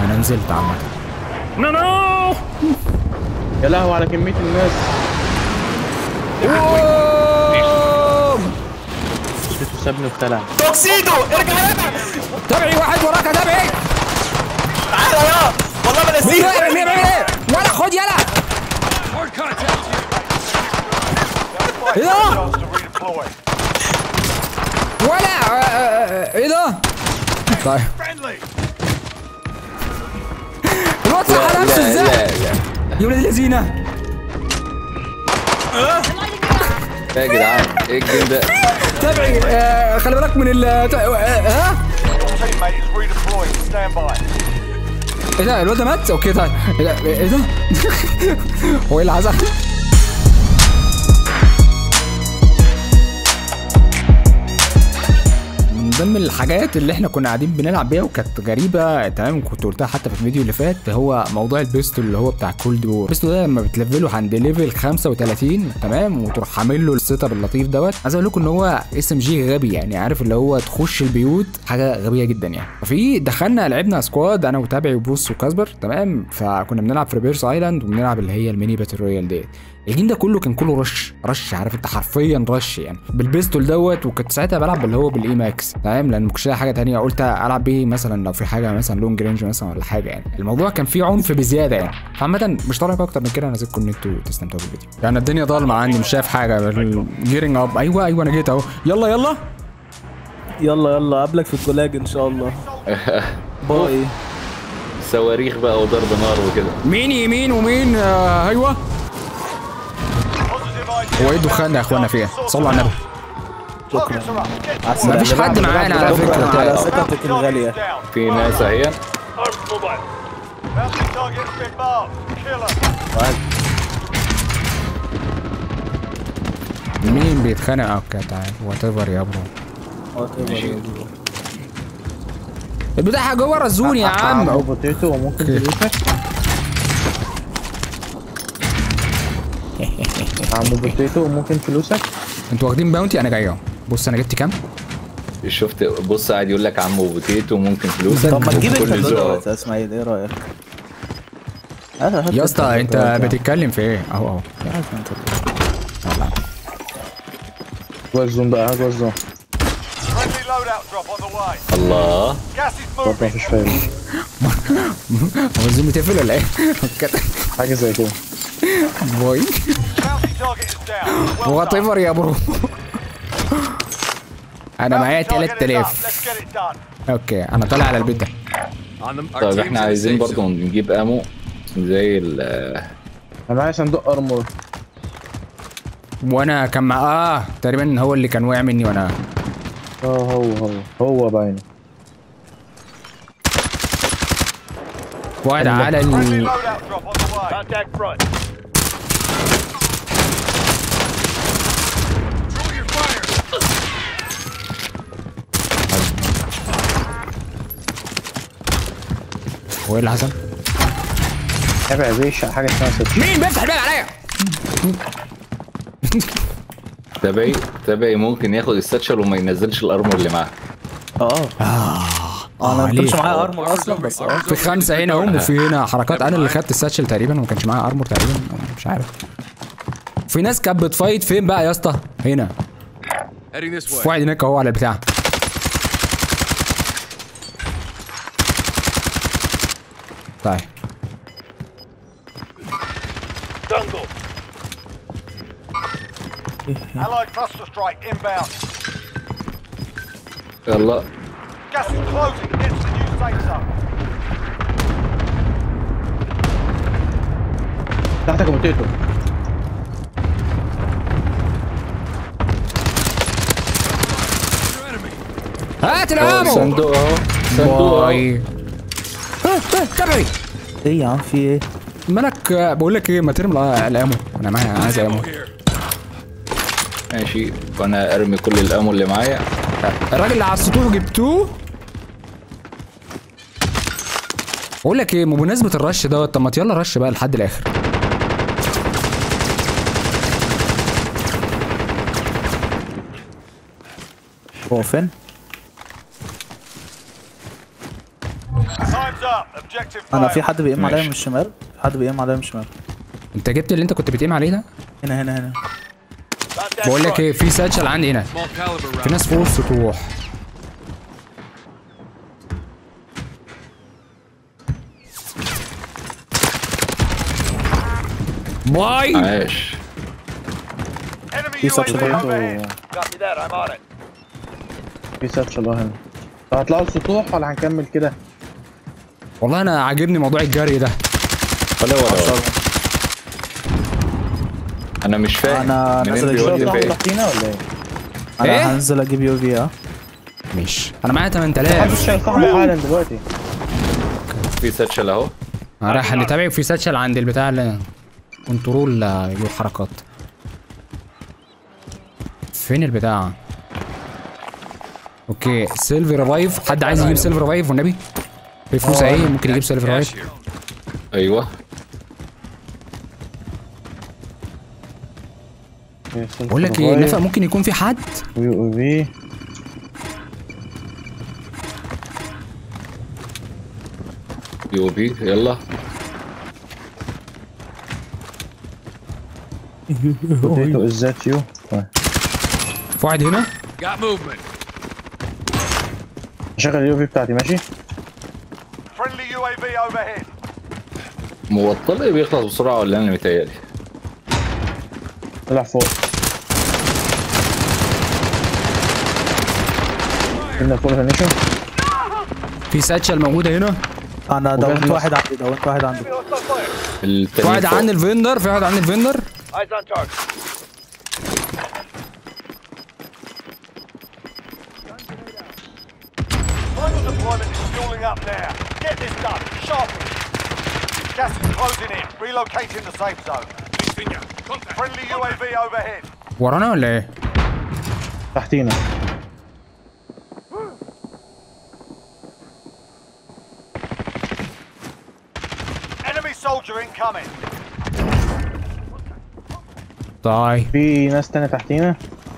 انا نزلت عامة نو نو يا لهوي على كميه الناس شفته سابني وخلع توكسيدو ارجع هنا تبعي واحد وراك يا تبعي تعالى يا والله ما مين نسيت مين مين مين ولا خد يلا ايه ده ولا آه، آه، ايه ده طيب الواد صح على نفسه ازاي يا ولاد اللذينه يا جدعان ايه الجيم ده تبعي آه، خلي بالك من ال آه، ها Teammate is redeploying. Stand by. ايه ده الواد ده مات اوكي طيب ايه ده ايه ده هو ايه اللي حصل من ضمن الحاجات اللي احنا كنا قاعدين بنلعب بيها وكانت غريبه تمام كنت قلتها حتى في الفيديو اللي فات هو موضوع البيستول اللي هو بتاع كولد وور البيستول ده لما بتلفله عند ليفل 35 تمام وتروح عامل له السيت اب اللطيف دوت عايز اقول لكم ان هو اس ام جي غبي يعني عارف اللي هو تخش البيوت حاجه غبيه جدا يعني ففي دخلنا لعبنا سكواد انا وتابعي وبروس وكاسبر تمام فكنا بنلعب في بيرس ايلاند وبنلعب اللي هي الميني باتل رويال ديت الجيم ده كله كان كله رش رش عارف انت حرفيا رش يعني بالبيستول دوت وكنت ساعتها بلعب اللي هو بالاي ماكس تمام لان ما كنتش لاقي حاجه تانية قلت العب بيه مثلا لو في حاجه مثلا لونج رينج مثلا ولا حاجه يعني الموضوع كان فيه عنف بزياده يعني فعامه مش طالع اكتر من كده انا هسيبكم ان انتوا تستمتعوا بالفيديو يعني الدنيا ضلمه عندي مش شايف حاجه جيرنج اب ايوه ايوه انا جيت اهو يلا يلا يلا يلا قابلك في الكولاج ان شاء الله باي صواريخ بقى وضرب نار وكده مين يمين ومين آه ايوه هو ايه الدخان ده يا اخوانا فيها صلوا على النبي شكرا مفيش حد معانا على شكرا فكره على ثقتك الغاليه Down. في ناس اهي Bounty target has been marked. Killer. مين بيتخانق اوكي تعال وات ايفر يا برو البتاع جوه رزون يا عم عم بوتيتو وممكن أوكي. فلوسك عم بوتيتو وممكن فلوسك انتوا واخدين باونتي انا جاي اهو بص انا جبت كام شفت بص قاعد يقول لك عمو بوتيتو ممكن فلوس طب ما تجيب انت كل ذوق. اللودة يا اسماعيل ايه رايك؟ هات- هات يا اسطى انت اللودة. بتتكلم في ايه اهو اهو هات انت اللودة. يلا. جوه الزون بقى جوه الزون Friendly loadout drop on the way. الله Gas is برضه moving. مفيش فايده هو الزوم بتقفل ولا ايه؟ كده. حاجه زي كده باي Bounty target is down. Well وات done. ايفر يا برو انا معايا Bounty target is up. 3000 Let's get it done. اوكي انا طالع على البيت ده طب احنا عايزين برضه نجيب امو زي ال انا معايا صندوق ارمور وانا كان مع اه تقريبا هو اللي كان واقع مني وانا اه هو هو هو باينه واحد على Friendly ال loadout drop on the way. Contact front. هو ايه اللي حصل؟ تابع بيش حاجه اسمها سيرش مين بيفتح الباب عليا؟ تبعي تبعي ممكن ياخد الساتشل وما ينزلش الارمور اللي معاه اه انا ما ليه؟ كنتش معايا ارمر اصلا بس اه في خمسة هنا هم وفي هنا حركات انا اللي خدت الساتشل تقريبا وما كانش معايا ارمور تقريبا مش عارف في ناس كانت بتفايت فين بقى يا اسطى؟ هنا في واحد هناك اهو على البتاع طيب Jungle. Allied cluster strike inbound. يلا Gas is closing. Get to the new safe zone. تحتك يا بوتيتو هات الامو صندوق اهو صندوق اهو باي ها، ها، تبعي ايه يا عم في ايه؟ مالك آه، بقول لك ايه ما ترمي الامو انا معايا عايز امو ماشي وانا ارمي كل الامو اللي معايا الراجل اللي على السطوح جبتوه بقول لك ايه بمناسبه الرش دوت طب ما يلا رش بقى لحد الاخر هو فين؟ Time's up. Objective انا في failed. حد بيقيم عليا ماشي. من الشمال في حد بيقيم عليا من الشمال انت جبت اللي انت كنت بتقيم عليه ده هنا هنا هنا Contact بقول لك front. ايه في ساتشل عندي هنا في ناس فوق السطوح باي عاش Enemy في ساتشل UAV هنا overhead. Copy that. I'm on it. في ساتشل اه هنا طب هطلعوا السطوح ولا هنكمل كده؟ والله انا عاجبني موضوع الجري ده ولا ولا ولا انا مش فاهم أنا منين نازل مش بيودي هتطلعوا فين تحتينا ولا ايه؟ انا إيه؟ هنزل اجيب يو في اه مش انا معايا محدش 8000 هيصحى حالا دلوقتي في ساتشل اهو انا رايح نتابع وفي ساتشل عند البتاع اللي كنترول آه، يو حركات فين البتاع اوكي سيلفر ريفايف حد عايز يجيب سيلفر ريفايف والنبي في فلوس اهي ممكن يجيب سيلفر ريفايف ايوه بقول لك ايه نفق ممكن يكون في حد يو او في يو بي يلا بوتيتو از ذات يو في واحد هنا هشغل اليو في بتاعتي ماشي؟ Friendly UAV overhead. موطلي بيخلص بسرعه ولا انا متهيألي طلع فوق قلنا فوق فينيشن في ساتشل موجوده هنا انا دونت وجاز واحد عندي دونت واحد عندي في التاني واحد فوق. عند الفندر في واحد عند الفندر Eyes on target. Final deployment is fueling up now. Get this done. Sharply. Gas is closing in. Relocating the safe zone. Friendly UAV overhead. ورانا ولا ايه؟ تحتينا Enemy soldier incoming. طيب في ناس تانية تحتينا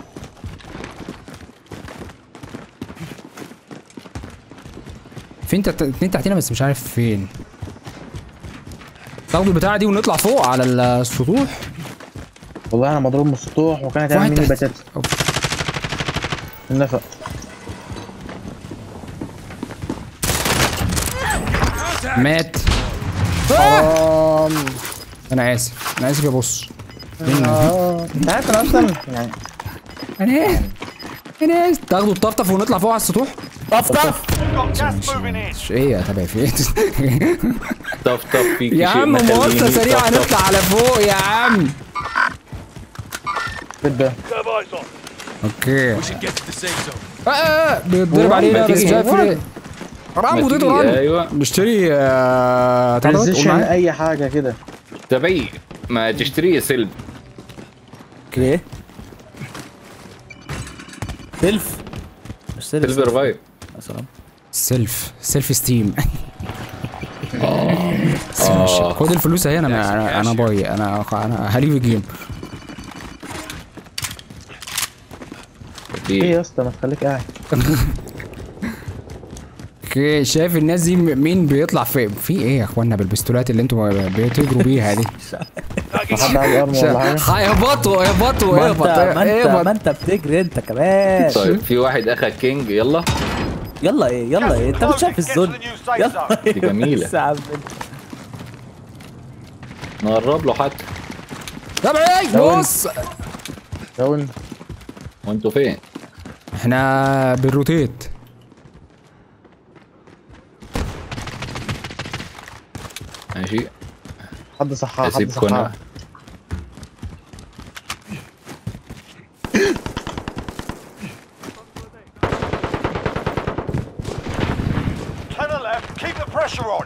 في انت اتنين تحتنا بس مش عارف فين تاخدوا البتاعه دي ونطلع فوق على السطوح والله انا مضروب من السطوح وكانت في واحد هتعمل مني تحت. بتات النفق مات حرام انا اسف انا اسف يا بص آه، انت عارف انا اصلا يعني انا اسف انا اسف تاخدوا الطفطف ونطلع فوق على السطوح طفطف Got gas moving in. مش ايه يا تبع في طف طف فيك يا شيء عم مخليني موصل سريع طف طف. هنطلع على فوق يا عم كده Serve eyes on. اوكي اه اه بيتضرب ما علينا بس تيجي. مش عارف ليه رام ما وتيتو تيجي، رام ايوه نشتري آه تعالى قول ترانزيشن معايا. اي حاجه كده تبعي ما تشتري سلب اوكي سيلف مش سيلف سيلفر فايف يا سلام سيلف سيلف ستيم خد الفلوس اهي انا انا انا باي انا انا هليف الجيم ايه يا اسطى ما تخليك قاعد اوكي شايف الناس دي م- مين بيطلع في في ايه يا اخوانا بالبستولات اللي انتوا بتجروا بيها دي حد عايز ارم ولا حاجه هيهبطوا هيهبطوا ما انت اهبط ما انت اهبط ما انت بتجري انت كمان طيب في واحد اخد كينج يلا يلا ايه يلا ايه انت مش شايف الزون يلا دي جميلة. بس يا عم انت. نقرب له حتى طب ايه داون. بص داون وانتوا فين؟ احنا بالروتيت ماشي حد صحى حد اسيبكم صحى انا Tunnel left. Keep the pressure on.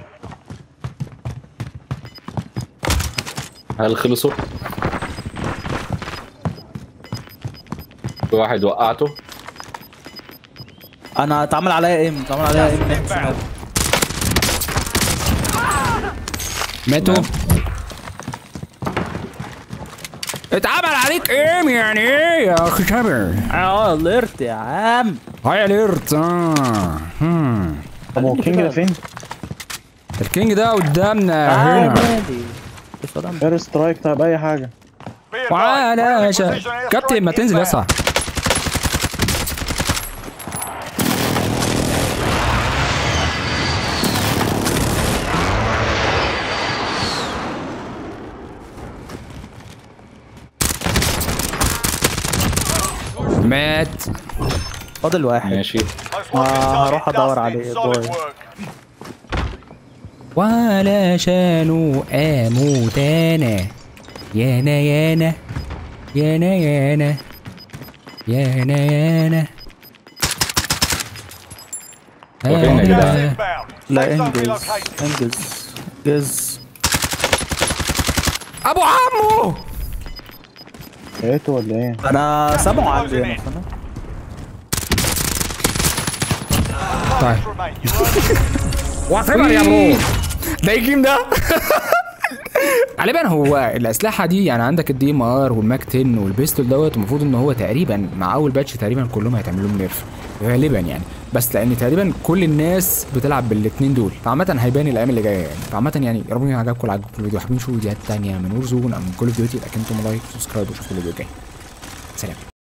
هل خلصوا؟ في واحد وقعته انا اتعمل عليا ايم اتعمل عليا ايم ناحية الشمال. ماتوا اتعمل عليك ايه يعني ايه يا اخي شابر اه اليرت يا عم هاي اليرت اه هم. طب هو الكينج ده فين؟ الكينج ده قدامنا هنا عادي السلام اير سترايك طيب اي حاجه Be advised, وعلى friendly شا... precision airstrike كابتن ما تنزل يا inbound. اسطى مات فاضل واحد ماشي Most wanted آه، target هروح أدور dusted. عليه، Solid باي. work. ولا شانوا اموت انا يانا يانا يانا يانا يانا يانا وفين يا Gas أنا inbound. لا Safe zone انجز relocated. انجز انجز ابو عمو لقيته ولا ايه؟ انا سامعه عندي هنا فاهم؟ طيب Remain. You're واتيفر يا برو ده الجيم ده غالبا هو الاسلحه دي يعني عندك الدي ام ار والماك 10 والبيستول دوت المفروض ان هو تقريبا مع اول باتش تقريبا كلهم هيتعملوا لهم نيرف غالبا يعني بس لان تقريبا كل الناس بتلعب بالاثنين دول فعامه هيبان الايام اللي جايه يعني فعامه يعني يا رب عجبكم عجبكم الفيديو حابين تشوفوا فيديوهات تانية من ورزون او من كل اوف ديوتي يبقى كنتم لايك سبسكرايب وشوفوا الفيديو الجاي سلام